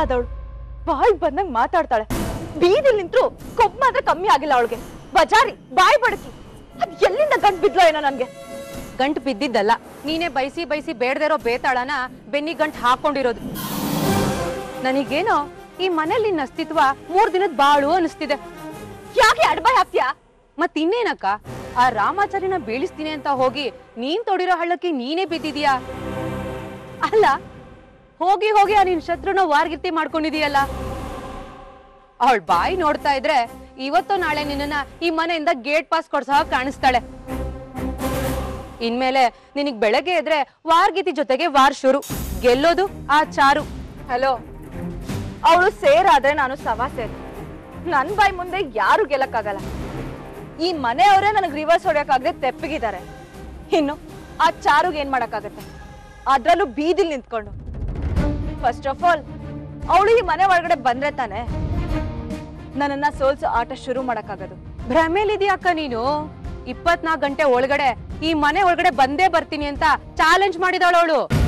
ಹಾಳಾದವಳು ಬಾಯ್ ಬಂದಂಗ್ ಮಾತಾಡ್ತಾಳೆ ಬೀದಿಲ್ ನಿಂತ್ರು ಕೊಬ್ಬು ಮಾತ್ರ ಕಮ್ಮಿ ಆಗಿಲ್ಲ ಅವಳಿಗೆ ಬಜಾರಿ ಬಾಯ್ ಬಡಕಿ ಅದ್ ಎಲ್ಲಿಂದ ಗಂಟ್ ಬಿದ್ಲೋ ಏನೋ ನನ್ಗೆ ಗಂಟು ಬಿದ್ದಿದ್ದಲ್ಲ ನೀನೇ ಬೈಸಿ ಬೈಸಿ ಬೇಡದೇ ಇರೋ ಬೇತಾಳನ ಬೆನ್ನಿ ಗಂಟು ಹಾಕೊಂಡಿರೋದು ನನಗೇನೋ ಈ ಮನೇಲಿ ನಿನ್ನ ಅಸ್ತಿತ್ವ ಮೂರ್ ದಿನದ ಬಾಳು ಅನಿಸ್ತಿದೆ ಯಾಕೆ ಅಡ್ಬಾಯ್ ಹಾಕ್ತೀಯಾ ಮತ್ ಇನ್ನೇನಕ್ಕ ಆ ರಾಮಾಚಾರ್ಯನ ಬೀಳಿಸ್ತೀನಿ ಅಂತ ಹೋಗಿ ನೀನ್ ತೊಡಿರೋ ಹಳ್ಳಕ್ಕೆ ನೀನೇ ಬಿದ್ದಿದೀಯಾ ಅಲ್ಲ ಹೋಗಿ ಹೋಗಿ ಆ ನಿನ್ ಶತ್ರುನ ವಾರ್ಗಿರ್ತಿ ಮಾಡ್ಕೊಂಡಿದೀಯಲ್ಲ ಅವಳ ಬಾಯಿ ನೋಡ್ತಾ ಇದ್ರೆ ಇವತ್ತು ನಾಳೆ ನಿನ್ನನ್ನ ಈ ಮನೆಯಿಂದ ಗೇಟ್ ಪಾಸ್ ಕೊಡ್ಸೋ ಹಾಗ್ ಕಾಣಿಸ್ತಾಳೆ ಇನ್ಮೇಲೆ ನಿನಗ್ ಬೆಳಗ್ಗೆ ಎದ್ರೆ ವಾರ್ಗಿತಿ ಜೊತೆಗೆ ವಾರ್ ಶುರು ಗೆಲ್ಲೋದು ಆ ಚಾರು ಹಲೋ ಅವಳು ಸೇರಾದ್ರೆ ನಾನು ಸವಾ ಸೇರ್ ನನ್ ಬಾಯ್ ಮುಂದೆ ಯಾರು ಗೆಲ್ಲಕ್ಕಾಗಲ್ಲ ಈ ಮನೆಯವರೇ ನನಗೆ ರಿವರ್ಸ್ ಹೊಡೆಯಕ್ಕಾಗದೆ ತೆಪ್ಪಗಿದ್ದಾರೆ ಇನ್ನು ಆ ಚಾರುಗ್ ಏನ್ ಮಾಡಕ್ಕಾಗತ್ತೆ ಅದ್ರಲ್ಲೂ ಬೀದಿಲ್ ನಿಂತ್ಕೊಂಡು ಫಸ್ಟ್ ಆಫ್ ಆಲ್ ಅವಳು ಈ ಮನೆ ಒಳಗಡೆ ಬಂದ್ರೆ ತಾನೆ ನನ್ನನ್ನ ಸೋಲ್ಸೋ ಆಟ ಶುರು ಮಾಡಕ್ಕಾಗದು ಭ್ರಮೇಲಿದ್ಯಾಕ ನೀನು ಇಪ್ಪತ್ನಾಲ್ಕು ಗಂಟೆ ಒಳಗಡೆ ಈ ಮನೆ ಒಳಗಡೆ ಬಂದೇ ಬರ್ತೀನಿ ಅಂತ ಚಾಲೆಂಜ್ ಮಾಡಿದಾಳು ಅವಳು